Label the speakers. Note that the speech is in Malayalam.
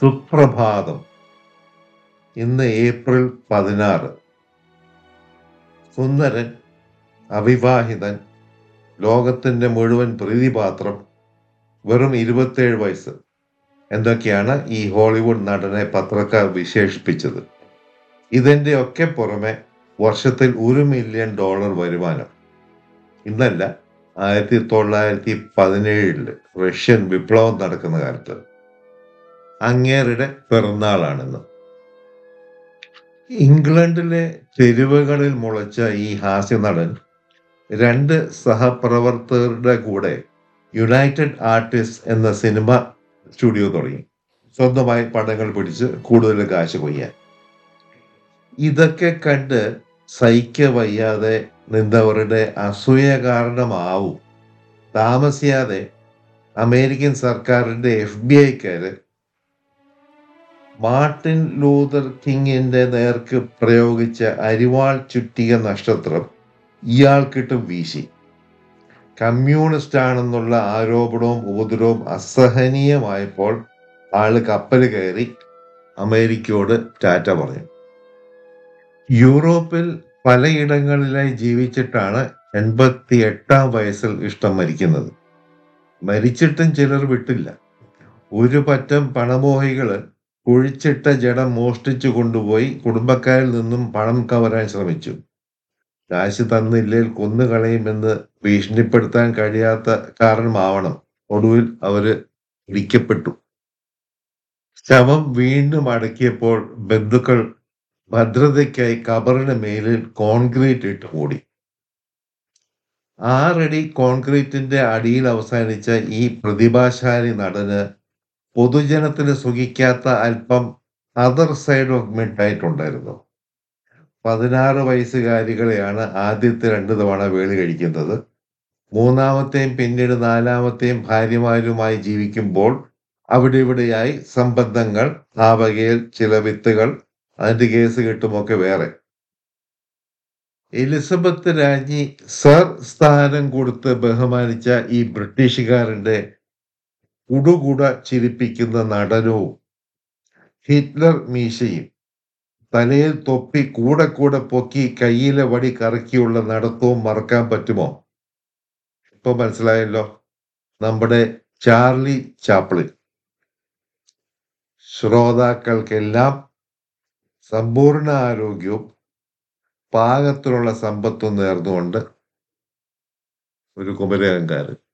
Speaker 1: സുപ്രഭാതം ഇന്ന് ഏപ്രിൽ പതിനാറ് സുന്ദരൻ അവിവാഹിതൻ ലോകത്തിന്റെ മുഴുവൻ പ്രീതിപാത്രം വെറും ഇരുപത്തേഴ് വയസ്സ് എന്തൊക്കെയാണ് ഈ ഹോളിവുഡ് നടനെ പത്രക്കാർ വിശേഷിപ്പിച്ചത് ഇതിന്റെ ഒക്കെ പുറമെ വർഷത്തിൽ ഒരു മില്യൺ ഡോളർ വരുമാനം ഇന്നല്ല ആയിരത്തി തൊള്ളായിരത്തി പതിനേഴില് റഷ്യൻ വിപ്ലവം നടക്കുന്ന കാലത്ത് അങ്ങേരുടെ പിറന്നാളാണെന്ന് ഇംഗ്ലണ്ടിലെ തെരുവുകളിൽ മുളച്ച ഈ ഹാസ്യനടൻ രണ്ട് സഹപ്രവർത്തകരുടെ കൂടെ യുണൈറ്റഡ് ആർട്ടിസ്റ്റ് എന്ന സിനിമ സ്റ്റുഡിയോ തുടങ്ങി സ്വന്തമായി പടങ്ങൾ പിടിച്ച് കൂടുതൽ കാശ് കൊയ്യാൻ ഇതൊക്കെ കണ്ട് സഹിക്ക വയ്യാതെ നിന്നവരുടെ അസൂയ കാരണമാവും താമസിയാതെ അമേരിക്കൻ സർക്കാരിന്റെ എഫ് ബി ഐക്കാര് മാർട്ടിൻ ലൂതർ കിങ്ങിന്റെ നേർക്ക് പ്രയോഗിച്ച അരിവാൾ ചുറ്റിക നക്ഷത്രം ഇയാൾക്കിട്ട് വീശി കമ്മ്യൂണിസ്റ്റ് ആണെന്നുള്ള ആരോപണവും ഉപദ്രവവും അസഹനീയമായപ്പോൾ ആള് കപ്പൽ കയറി അമേരിക്കയോട് ടാറ്റ പറഞ്ഞു യൂറോപ്പിൽ പലയിടങ്ങളിലായി ജീവിച്ചിട്ടാണ് എൺപത്തി എട്ടാം വയസ്സിൽ ഇഷ്ടം മരിക്കുന്നത് മരിച്ചിട്ടും ചിലർ വിട്ടില്ല ഒരു പറ്റം പണമോഹികള് കുഴിച്ചിട്ട ജഡം മോഷ്ടിച്ചു കൊണ്ടുപോയി കുടുംബക്കാരിൽ നിന്നും പണം കവരാൻ ശ്രമിച്ചു കാശ് തന്നില്ലേൽ കൊന്നുകളയുമെന്ന് ഭീഷണിപ്പെടുത്താൻ കഴിയാത്ത കാരണമാവണം ഒടുവിൽ അവര് ഇടിക്കപ്പെട്ടു ശവം വീണ്ടും അടക്കിയപ്പോൾ ബന്ധുക്കൾ ഭദ്രതയ്ക്കായി കബറിന് മേലിൽ കോൺക്രീറ്റ് ഇട്ട് മൂടി ആറടി കോൺക്രീറ്റിന്റെ അടിയിൽ അവസാനിച്ച ഈ പ്രതിഭാശാലി നടന് പൊതുജനത്തിന് സുഖിക്കാത്ത അല്പം അതർ സൈഡ് ഓഫ് മിഡ് ആയിട്ടുണ്ടായിരുന്നു പതിനാറ് വയസ്സുകാരികളെയാണ് ആദ്യത്തെ രണ്ട് തവണ വേളി കഴിക്കുന്നത് മൂന്നാമത്തെയും പിന്നീട് നാലാമത്തെയും ഭാര്യമാരുമായി ജീവിക്കുമ്പോൾ അവിടെ ഇവിടെയായി സംബന്ധങ്ങൾ ആ വകയിൽ ചില വിത്തുകൾ അതിന്റെ കേസ് കിട്ടുമൊക്കെ വേറെ എലിസബത്ത് രാജ്ഞി സർ സ്ഥാനം കൊടുത്ത് ബഹുമാനിച്ച ഈ ബ്രിട്ടീഷുകാരന്റെ കുടുകുട ചിരിപ്പിക്കുന്ന നടനവും ഹിറ്റ്ലർ മീശയും തലയിൽ തൊപ്പി കൂടെ കൂടെ പൊക്കി കയ്യിലെ വടി കറക്കിയുള്ള നടത്തവും മറക്കാൻ പറ്റുമോ ഇപ്പൊ മനസ്സിലായല്ലോ നമ്മുടെ ചാർലി ചാപ്ലിൻ ശ്രോതാക്കൾക്കെല്ലാം സമ്പൂർണ്ണ ആരോഗ്യവും പാകത്തിലുള്ള സമ്പത്തും നേർന്നുകൊണ്ട് ഒരു കുമരകങ്കാരൻ